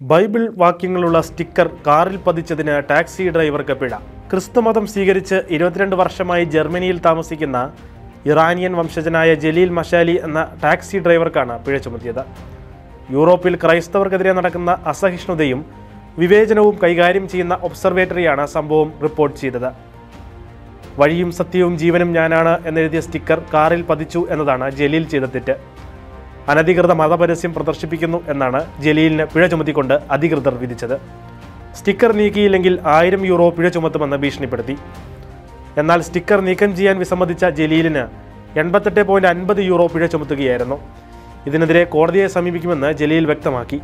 Bible വാക്യങ്ങളുള്ള sticker കാറിൽ പതിച്ചതിന് taxi ഡ്രൈവർക്ക് പിഴ ക്രിസ്തുമതം സ്വീകരിച്ച് ഇരുപത്തിരണ്ട് വർഷമായി ജർമ്മനിയിൽ താമസിക്കുന്ന ഇറാനിയൻ വംശജനായ ജലീൽ മഷാലി എന്ന ടാക്സി ഡ്രൈവർക്കാണ് പിഴ ചുമത്തിയത് യൂറോപ്പിൽ ക്രൈസ്തവർക്കെതിരെ നടക്കുന്ന അസഹിഷ്ണുതയും വിവേചനവും കൈകാര്യം ചെയ്യുന്ന ഒബ്സർവേറ്ററിയാണ് സംഭവം റിപ്പോർട്ട് ചെയ്തത് വഴിയും സത്യവും ജീവനും ഞാനാണ് എന്നെഴുതിയ സ്റ്റിക്കർ കാറിൽ പതിച്ചു എന്നതാണ് ജലീൽ ചെയ്ത തെറ്റ് അനധികൃത മതപരസ്യം പ്രദർശിപ്പിക്കുന്നു എന്നാണ് ജലീലിന് പിഴ ചുമത്തിക്കൊണ്ട് അധികൃതർ വിധിച്ചത് സ്റ്റിക്കർ നീക്കിയില്ലെങ്കിൽ ആയിരം യൂറോ പിഴ ചുമത്തുമെന്ന് ഭീഷണിപ്പെടുത്തി എന്നാൽ സ്റ്റിക്കർ നീക്കം ചെയ്യാൻ വിസമ്മതിച്ച ജലീലിന് എൺപത്തെട്ട് പോയിന്റ് അൻപത് യൂറോ പിഴ ചുമത്തുകയായിരുന്നു ഇതിനെതിരെ കോടതിയെ സമീപിക്കുമെന്ന് ജലീൽ വ്യക്തമാക്കി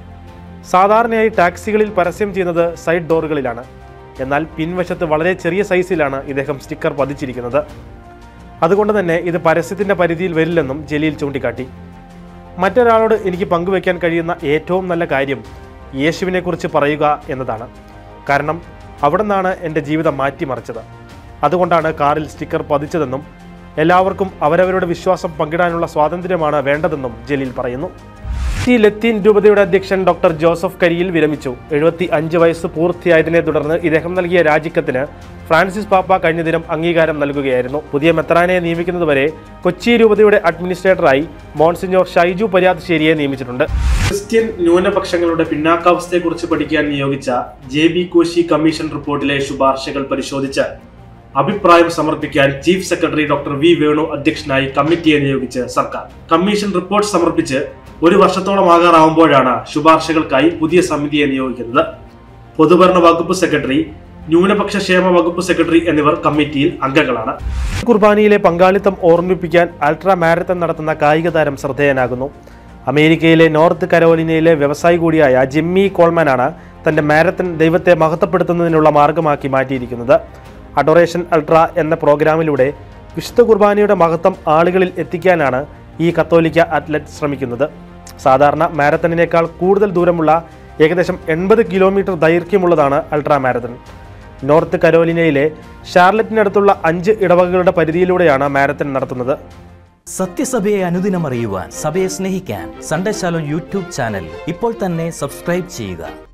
സാധാരണയായി ടാക്സികളിൽ പരസ്യം ചെയ്യുന്നത് സൈഡ് ഡോറുകളിലാണ് എന്നാൽ പിൻവശത്ത് വളരെ ചെറിയ സൈസിലാണ് ഇദ്ദേഹം സ്റ്റിക്കർ പതിച്ചിരിക്കുന്നത് അതുകൊണ്ട് തന്നെ ഇത് പരസ്യത്തിന്റെ പരിധിയിൽ വരില്ലെന്നും ജലീൽ ചൂണ്ടിക്കാട്ടി മറ്റൊരാളോട് എനിക്ക് പങ്കുവയ്ക്കാൻ കഴിയുന്ന ഏറ്റവും നല്ല കാര്യം യേശുവിനെക്കുറിച്ച് പറയുക എന്നതാണ് കാരണം അവിടെ നിന്നാണ് എൻ്റെ ജീവിതം മാറ്റിമറിച്ചത് അതുകൊണ്ടാണ് കാറിൽ സ്റ്റിക്കർ പതിച്ചതെന്നും എല്ലാവർക്കും അവരവരുടെ വിശ്വാസം പങ്കിടാനുള്ള സ്വാതന്ത്ര്യമാണ് വേണ്ടതെന്നും ജലീൽ പറയുന്നു സി ലത്തീൻ രൂപതയുടെ അധ്യക്ഷൻ ഡോക്ടർ ജോസഫ് കരിയിൽ വിരമിച്ചു എഴുപത്തി അഞ്ച് വയസ്സ് പൂർത്തിയായതിനെ തുടർന്ന് ഇദ്ദേഹം നൽകിയ രാജിക്കത്തിന് ഫ്രാൻസിസ് പാപ്പ കഴിഞ്ഞ ദിനം അംഗീകാരം നൽകുകയായിരുന്നു പുതിയ മെത്രാനെ നിയമിക്കുന്നതുവരെ കൊച്ചി രൂപതയുടെ അഡ്മിനിസ്ട്രേറ്ററായി മോൺസിഞ്ഞോർ ഷൈജു പര്യാതശ്ശേരിയെ നിയമിച്ചിട്ടുണ്ട് ക്രിസ്ത്യൻ ന്യൂനപക്ഷങ്ങളുടെ പിന്നാക്കാവസ്ഥയെക്കുറിച്ച് പഠിക്കാൻ നിയോഗിച്ച ജെ ബി കോശി കമ്മീഷൻ റിപ്പോർട്ടിലെ ശുപാർശകൾ പരിശോധിച്ച് അഭിപ്രായം സമർപ്പിക്കാൻ chief secretary doctor V Venu അധ്യക്ഷനായി കമ്മിറ്റിയെ നിയോഗിച്ച് സർക്കാർ കമ്മീഷൻ റിപ്പോർട്ട് സമർപ്പിച്ച് ഒരു വർഷത്തോളം ആകാറാവുമ്പോഴാണ് ശുപാർശകൾക്കായി പുതിയ സമിതിയെ നിയോഗിക്കുന്നത് പൊതുഭരണ വകുപ്പ് സെക്രട്ടറി ന്യൂനപക്ഷ ക്ഷേമ വകുപ്പ് സെക്രട്ടറി എന്നിവർ കമ്മിറ്റിയിൽ അംഗങ്ങളാണ് കുർബാനയിലെ പങ്കാളിത്തം ഓർമ്മിപ്പിക്കാൻ അൾട്രാ മാരത്തൺ നടത്തുന്ന കായിക താരം ശ്രദ്ധേയനാകുന്നു അമേരിക്കയിലെ നോർത്ത് കരോലിനയിലെ വ്യവസായി കൂടിയായ ജിമ്മി കോൾമാനാണ് തന്റെ മാരത്തൺ ദൈവത്തെ മഹത്വപ്പെടുത്തുന്നതിനുള്ള മാർഗമാക്കി മാറ്റിയിരിക്കുന്നത് അഡോറേഷൻ അൾട്ര എന്ന പ്രോഗ്രാമിലൂടെ വിശുദ്ധ കുർബാനയുടെ മഹത്വം ആളുകളിൽ എത്തിക്കാനാണ് ഈ കത്തോലിക്ക അത്ലറ്റ് ശ്രമിക്കുന്നത് സാധാരണ മാരത്തണിനേക്കാൾ കൂടുതൽ ദൂരമുള്ള ഏകദേശം എൺപത് കിലോമീറ്റർ ദൈർഘ്യമുള്ളതാണ് അൾട്രാ മാരത്തൺ നോർത്ത് കരോലിനയിലെ ഷാർലറ്റിനടുത്തുള്ള അഞ്ച് ഇടവകകളുടെ പരിധിയിലൂടെയാണ് മാരത്തൺ നടത്തുന്നത് സത്യസഭയെ അനുദിനം അറിയുവാൻ സഭയെ സ്നേഹിക്കാൻ സൺഡേ ശാലോ യൂട്യൂബ് ചാനൽ ഇപ്പോൾ തന്നെ സബ്സ്ക്രൈബ് ചെയ്യുക